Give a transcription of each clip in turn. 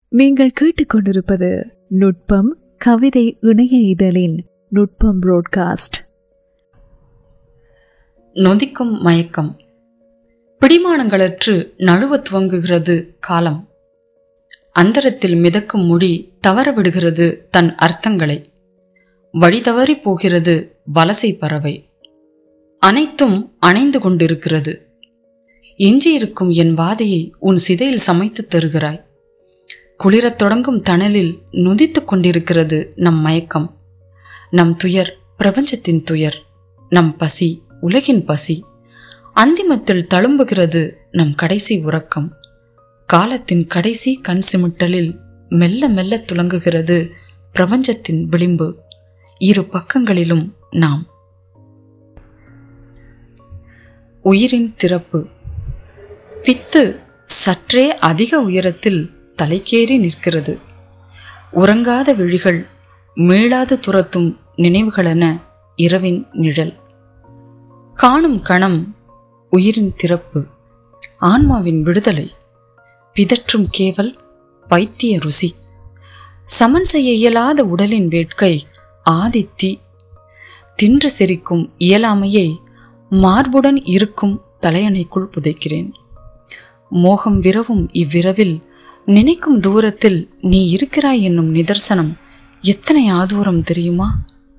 நீங்கள் கேட்டுக்கொண்டிருப்பது நுட்பம் கவிதை இணைய இதழின் நுட்பம் புரோட்காஸ்ட் நொதிக்கும் மயக்கம் பிடிமானங்களற்று நழுவ துவங்குகிறது காலம் அந்தரத்தில் மிதக்கும் மொழி தவறவிடுகிறது தன் அர்த்தங்களை வழி தவறி போகிறது வலசை பறவை அனைத்தும் அணைந்து கொண்டிருக்கிறது எஞ்சியிருக்கும் என் வாதையை உன் சிதையில் சமைத்து தருகிறாய் குளிரத் தொடங்கும் தணலில் நொதித்துக் கொண்டிருக்கிறது நம் மயக்கம் நம் துயர் பிரபஞ்சத்தின் துயர் நம் பசி உலகின் பசி அந்திமத்தில் தழும்புகிறது நம் கடைசி உறக்கம் காலத்தின் கடைசி கண் சிமிட்டலில் மெல்ல மெல்ல துலங்குகிறது பிரபஞ்சத்தின் விளிம்பு இரு பக்கங்களிலும் நாம் உயிரின் திறப்பு பித்து சற்றே அதிக உயரத்தில் தலைக்கேறி நிற்கிறது உறங்காத விழிகள் மீளாது துரத்தும் நினைவுகளென இரவின் நிழல் காணும் கணம் உயிரின் திறப்பு ஆன்மாவின் விடுதலை பிதற்றும் கேவல் பைத்திய ருசி சமன் செய்ய இயலாத உடலின் வேட்கை ஆதித்தி தின்று செரிக்கும் இயலாமையை மார்புடன் இருக்கும் தலையணைக்குள் புதைக்கிறேன் மோகம் விரவும் இவ்விரவில் நினைக்கும் தூரத்தில் நீ இருக்கிறாய் என்னும் நிதர்சனம் எத்தனை ஆதூரம் தெரியுமா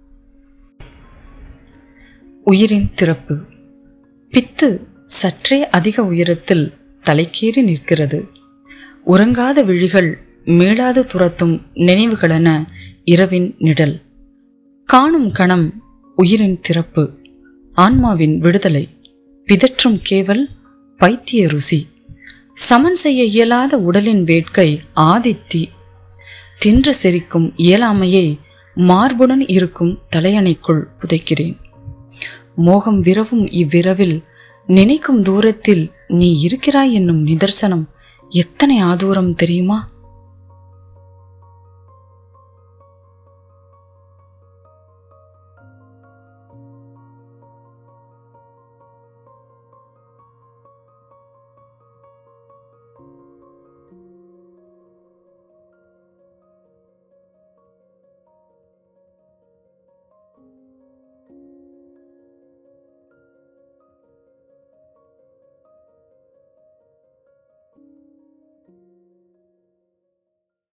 உயிரின் திறப்பு பித்து சற்றே அதிக உயரத்தில் தலைக்கேறி நிற்கிறது உறங்காத விழிகள் மீளாது துரத்தும் நினைவுகளென இரவின் நிழல் காணும் கணம் உயிரின் திறப்பு ஆன்மாவின் விடுதலை பிதற்றும் கேவல் பைத்திய ருசி சமன் செய்ய இயலாத உடலின் வேட்கை ஆதித்தி தின்று செரிக்கும் இயலாமையை மார்புடன் இருக்கும் தலையணைக்குள் புதைக்கிறேன் மோகம் விரவும் இவ்விரவில் நினைக்கும் தூரத்தில் நீ இருக்கிறாய் என்னும் நிதர்சனம் எத்தனை ஆதூரம் தெரியுமா